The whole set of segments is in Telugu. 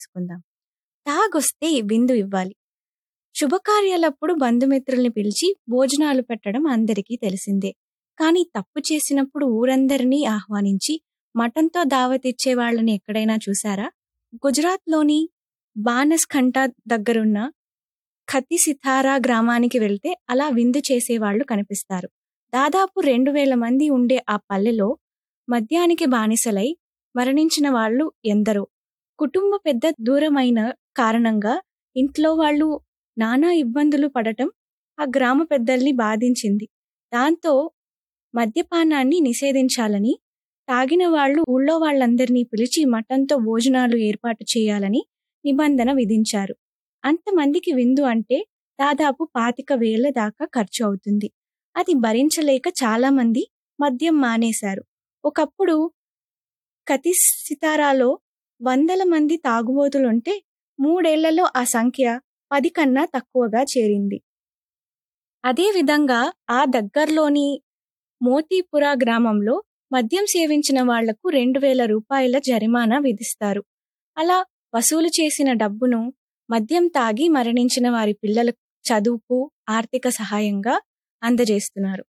తెలుసుకుందాం తాగొస్తే విందు ఇవ్వాలి శుభకార్యాలప్పుడు బంధుమిత్రుల్ని పిలిచి భోజనాలు పెట్టడం అందరికీ తెలిసిందే కానీ తప్పు చేసినప్పుడు ఊరందరినీ ఆహ్వానించి మటన్తో దావతిచ్చే వాళ్ళని ఎక్కడైనా చూసారా గుజరాత్లోని బానస్ఖంటా దగ్గరున్న ఖతి సితారా గ్రామానికి వెళ్తే అలా విందు చేసేవాళ్లు కనిపిస్తారు దాదాపు రెండు వేల మంది ఉండే ఆ పల్లెలో మద్యానికి బానిసలై మరణించిన వాళ్ళు ఎందరో కుటుంబ పెద్ద దూరమైన కారణంగా ఇంట్లో వాళ్ళు నానా ఇబ్బందులు పడటం ఆ గ్రామ పెద్దల్ని బాధించింది దాంతో మద్యపానాన్ని నిషేధించాలని తాగిన వాళ్ళు ఊళ్ళో వాళ్ళందరినీ పిలిచి మటంతో భోజనాలు ఏర్పాటు చేయాలని నిబంధన విధించారు అంతమందికి విందు అంటే దాదాపు పాతిక వేల దాకా ఖర్చు అవుతుంది అది భరించలేక చాలా మంది మద్యం మానేశారు ఒకప్పుడు కతి సితారాలో వందల మంది తాగుబోతులుంటే మూడేళ్లలో ఆ సంఖ్య పది కన్నా తక్కువగా చేరింది అదేవిధంగా ఆ దగ్గర్లోని మోతీపుర గ్రామంలో మద్యం సేవించిన వాళ్లకు రెండు వేల రూపాయల జరిమానా విధిస్తారు అలా వసూలు చేసిన డబ్బును మద్యం తాగి మరణించిన వారి పిల్లల చదువుకు ఆర్థిక సహాయంగా అందజేస్తున్నారు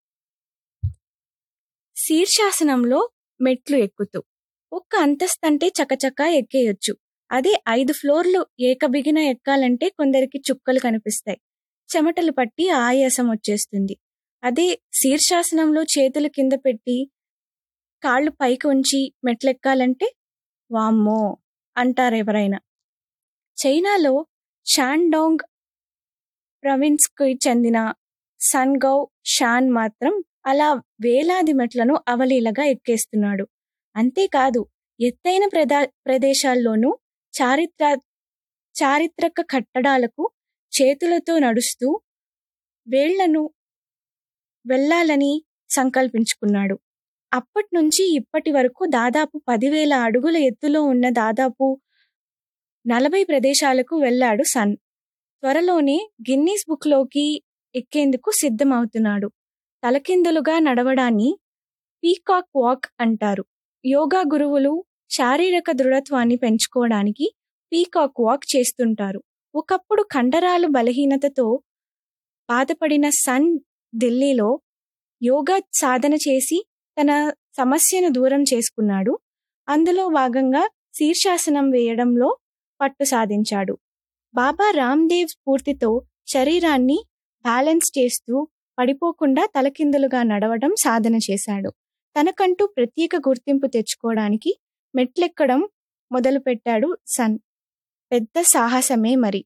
శీర్షాసనంలో మెట్లు ఎక్కుతూ ఒక్క అంతస్తంటే చకచకా ఎక్కేయొచ్చు అదే ఐదు ఫ్లోర్లు ఏకబిగిన ఎక్కాలంటే కొందరికి చుక్కలు కనిపిస్తాయి చెమటలు పట్టి ఆయాసం వచ్చేస్తుంది అదే శీర్షాసనంలో చేతులు కింద పెట్టి కాళ్ళు పైకి ఉంచి మెట్లెక్కాలంటే వామ్మో అంటారెవరైనా చైనాలో షాన్డోంగ్ ప్రవిన్స్కి చెందిన సన్గౌ షాన్ మాత్రం అలా వేలాది మెట్లను అవలీలగా ఎక్కేస్తున్నాడు అంతేకాదు ఎత్తైన ప్రదా ప్రదేశాల్లోనూ చారిత్ర చారిత్రక కట్టడాలకు చేతులతో నడుస్తూ వేళ్లను వెళ్ళాలని సంకల్పించుకున్నాడు అప్పటి నుంచి ఇప్పటి వరకు దాదాపు పదివేల అడుగుల ఎత్తులో ఉన్న దాదాపు నలభై ప్రదేశాలకు వెళ్ళాడు సన్ త్వరలోనే గిన్నీస్ బుక్లోకి ఎక్కేందుకు సిద్ధమవుతున్నాడు తలకిందులుగా నడవడాన్ని పీకాక్ వాక్ అంటారు యోగా గురువులు శారీరక దృఢత్వాన్ని పెంచుకోవడానికి పీకాక్ వాక్ చేస్తుంటారు ఒకప్పుడు కండరాలు బలహీనతతో బాధపడిన సన్ ఢిల్లీలో యోగా సాధన చేసి తన సమస్యను దూరం చేసుకున్నాడు అందులో భాగంగా శీర్షాసనం వేయడంలో పట్టు సాధించాడు బాబా రామ్దేవ్ స్ఫూర్తితో శరీరాన్ని బ్యాలెన్స్ చేస్తూ పడిపోకుండా తలకిందులుగా నడవడం సాధన చేశాడు తనకంటూ ప్రత్యేక గుర్తింపు తెచ్చుకోవడానికి మెట్లెక్కడం మొదలుపెట్టాడు సన్ పెద్ద సాహసమే మరి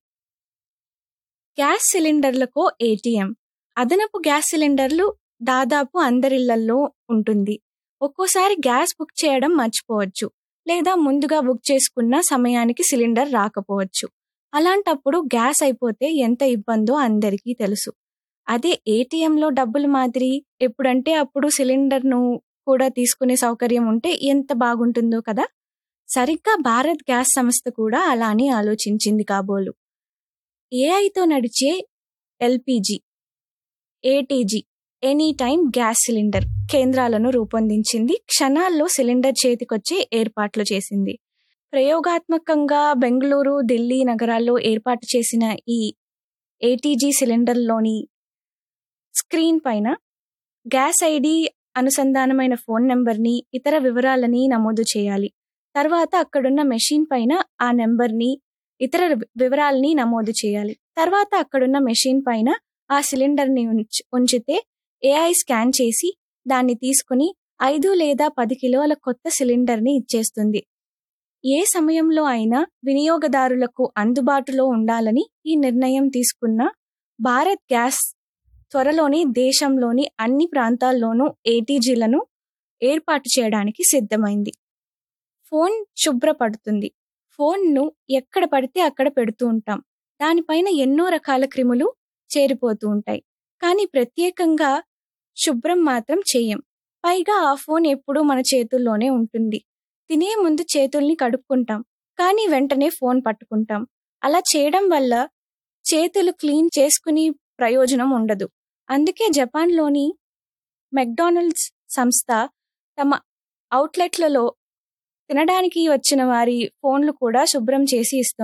గ్యాస్ సిలిండర్లకో ఏటీఎం అదనపు గ్యాస్ సిలిండర్లు దాదాపు అందరిళ్లల్లో ఉంటుంది ఒక్కోసారి గ్యాస్ బుక్ చేయడం మర్చిపోవచ్చు లేదా ముందుగా బుక్ చేసుకున్న సమయానికి సిలిండర్ రాకపోవచ్చు అలాంటప్పుడు గ్యాస్ అయిపోతే ఎంత ఇబ్బందో అందరికీ తెలుసు అదే ఏటీఎంలో డబ్బులు మాదిరి ఎప్పుడంటే అప్పుడు సిలిండర్ను కూడా తీసుకునే సౌకర్యం ఉంటే ఎంత బాగుంటుందో కదా సరిగ్గా భారత్ గ్యాస్ సంస్థ కూడా అలానే ఆలోచించింది కాబోలు ఏఐతో నడిచే LPG ATG any time gas cylinder కేంద్రాలను రూపొందించింది క్షణాల్లో సిలిండర్ చేతికొచ్చే ఏర్పాట్లు చేసింది ప్రయోగాత్మకంగా బెంగళూరు ఢిల్లీ నగరాల్లో ఏర్పాటు చేసిన ఈ ఏటీజీ సిలిండర్లోని స్క్రీన్ పైన గ్యాస్ ఐడి అనుసంధానమైన ఫోన్ నెంబర్ని ఇతర వివరాలని నమోదు చేయాలి తర్వాత అక్కడున్న మెషిన్ పైన ఆ నెంబర్ని ఇతర వివరాలని నమోదు చేయాలి తర్వాత అక్కడున్న మెషిన్ పైన ఆ సిలిండర్ని ఉంచి ఉంచితే ఏఐ స్కాన్ చేసి దాన్ని తీసుకుని ఐదు లేదా పది కిలోల కొత్త సిలిండర్ని ఇచ్చేస్తుంది ఏ సమయంలో అయినా వినియోగదారులకు అందుబాటులో ఉండాలని ఈ నిర్ణయం తీసుకున్న భారత్ గ్యాస్ త్వరలోనే దేశంలోని అన్ని ప్రాంతాల్లోనూ ఏటీజీలను ఏర్పాటు చేయడానికి సిద్ధమైంది ఫోన్ శుభ్రపడుతుంది ఫోన్ను ఎక్కడ పడితే అక్కడ పెడుతూ ఉంటాం దానిపైన ఎన్నో రకాల క్రిములు చేరిపోతూ ఉంటాయి కానీ ప్రత్యేకంగా శుభ్రం మాత్రం చేయం పైగా ఆ ఫోన్ ఎప్పుడూ మన చేతుల్లోనే ఉంటుంది తినే ముందు చేతుల్ని కడుక్కుంటాం కానీ వెంటనే ఫోన్ పట్టుకుంటాం అలా చేయడం వల్ల చేతులు క్లీన్ చేసుకుని ప్రయోజనం ఉండదు అందుకే జపాన్లోని మెక్డానల్డ్స్ సంస్థ తమ అవుట్లెట్లలో తినడానికి వచ్చిన వారి ఫోన్లు కూడా శుభ్రం చేసి ఇస్తోంది